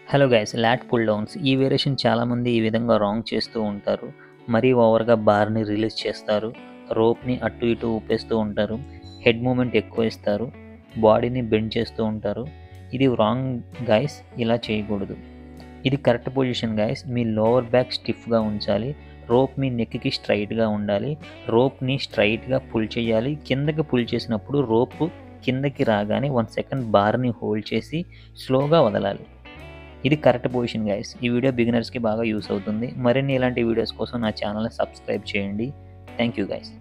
hello guys lat pull downs ఈ variation చాలామంది ఈ విధంగా రాంగ్ చేస్తూ ఉంటారు మరీ ఓవర్గా బార్ని రిలీజ్ చేస్తారు రోప్ని అటు ఇటు ఊపేస్తూ ఉంటారు హెడ్ మూమెంట్ ఎక్కువ ఇస్తారు బాడీని బెండ్ చేస్తూ ఉంటారు ఇది రాంగ్ గైస్ ఇలా చేయకూడదు ఇది కరెక్ట్ పొజిషన్ గైస్ మీ లోవర్ బ్యాక్ స్టిఫ్గా ఉంచాలి రోప్ మీ నెక్కి స్ట్రైట్గా ఉండాలి రోప్ని స్ట్రైట్గా పుల్ చేయాలి కిందకి పుల్ చేసినప్పుడు రోప్ కిందకి రాగానే వన్ సెకండ్ బార్ని హోల్డ్ చేసి స్లోగా వదలాలి ఇది కరెక్ట్ పొజిషన్ గైస్ ఈ వీడియో బిగినర్స్కి బాగా యూస్ అవుతుంది మరిన్ని ఇలాంటి వీడియోస్ కోసం నా ఛానల్ని సబ్స్క్రైబ్ చేయండి thank you guys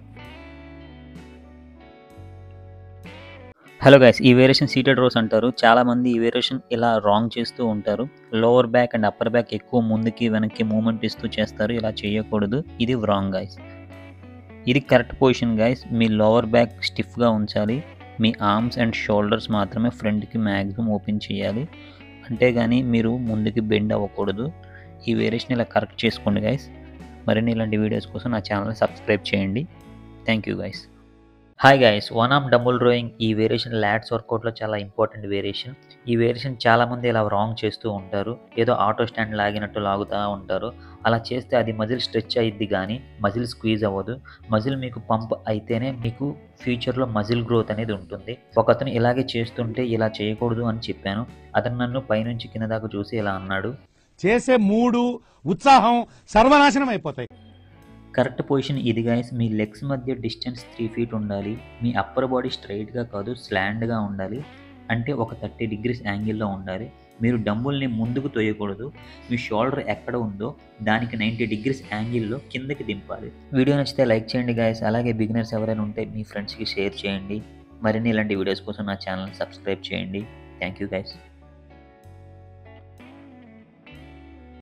hello guys ఈ వేరియేషన్ సీటెడ్ రోస్ అంటారు చాలామంది ఈ వేరియేషన్ ఇలా రాంగ్ చేస్తూ ఉంటారు lower back and upper back ఎక్కువ ముందుకి వెనక్కి మూమెంట్ ఇస్తూ చేస్తారు ఇలా చేయకూడదు ఇది రాంగ్ గైస్ ఇది కరెక్ట్ పొజిషన్ గైస్ మీ లోవర్ బ్యాక్ స్టిఫ్గా ఉంచాలి మీ ఆర్మ్స్ అండ్ షోల్డర్స్ మాత్రమే ఫ్రంట్కి మ్యాక్సిమం ఓపెన్ చేయాలి అంతేగాని మీరు ముందుకి బెండ్ అవ్వకూడదు ఈ వేరియేషన్ ఇలా కరెక్ట్ చేసుకోండి గైస్ మరిన్ని ఇలాంటి వీడియోస్ కోసం నా ఛానల్ని సబ్స్క్రైబ్ చేయండి thank you guys hi guys one of double rowing ఈ వేరియేషన్ ల్యాడ్స్ వర్కౌట్లో చాలా ఇంపార్టెంట్ వేరియేషన్ ఈ వేరియేషన్ చాలామంది ఇలా రాంగ్ చేస్తూ ఉంటారు ఏదో ఆటో స్టాండ్ లాగినట్టు లాగుతూ ఉంటారు అలా చేస్తే అది మజిల్ స్ట్రెచ్ అయ్యిద్ది కానీ మజిల్ స్క్వీజ్ అవ్వదు మజిల్ మీకు పంప్ అయితేనే మీకు ఫ్యూచర్లో మజిల్ గ్రోత్ అనేది ఉంటుంది ఒకతను ఇలాగే చేస్తుంటే ఇలా చేయకూడదు అని చెప్పాను అతను నన్ను పైనుంచి కింద దాకా చూసి ఇలా అన్నాడు చేసే మూడు ఉత్సాహం సర్వనాశనం అయిపోతాయి కరెక్ట్ పొజిషన్ ఇది గైస్ మీ లెగ్స్ మధ్య డిస్టెన్స్ త్రీ ఫీట్ ఉండాలి మీ అప్పర్ బాడీ స్ట్రైట్గా కాదు స్లాండ్గా ఉండాలి అంటే ఒక థర్టీ డిగ్రీస్ యాంగిల్లో ఉండాలి మీరు డంబుల్ని ముందుకు తోయకూడదు మీ షోల్డర్ ఎక్కడ ఉందో దానికి నైంటీ డిగ్రీస్ యాంగిల్లో కిందకి దింపాలి వీడియో నచ్చితే లైక్ చేయండి గాయస్ అలాగే బిగినర్స్ ఎవరైనా ఉంటే మీ ఫ్రెండ్స్కి షేర్ చేయండి మరిన్ని ఇలాంటి వీడియోస్ కోసం నా ఛానల్ సబ్స్క్రైబ్ చేయండి థ్యాంక్ యూ గైస్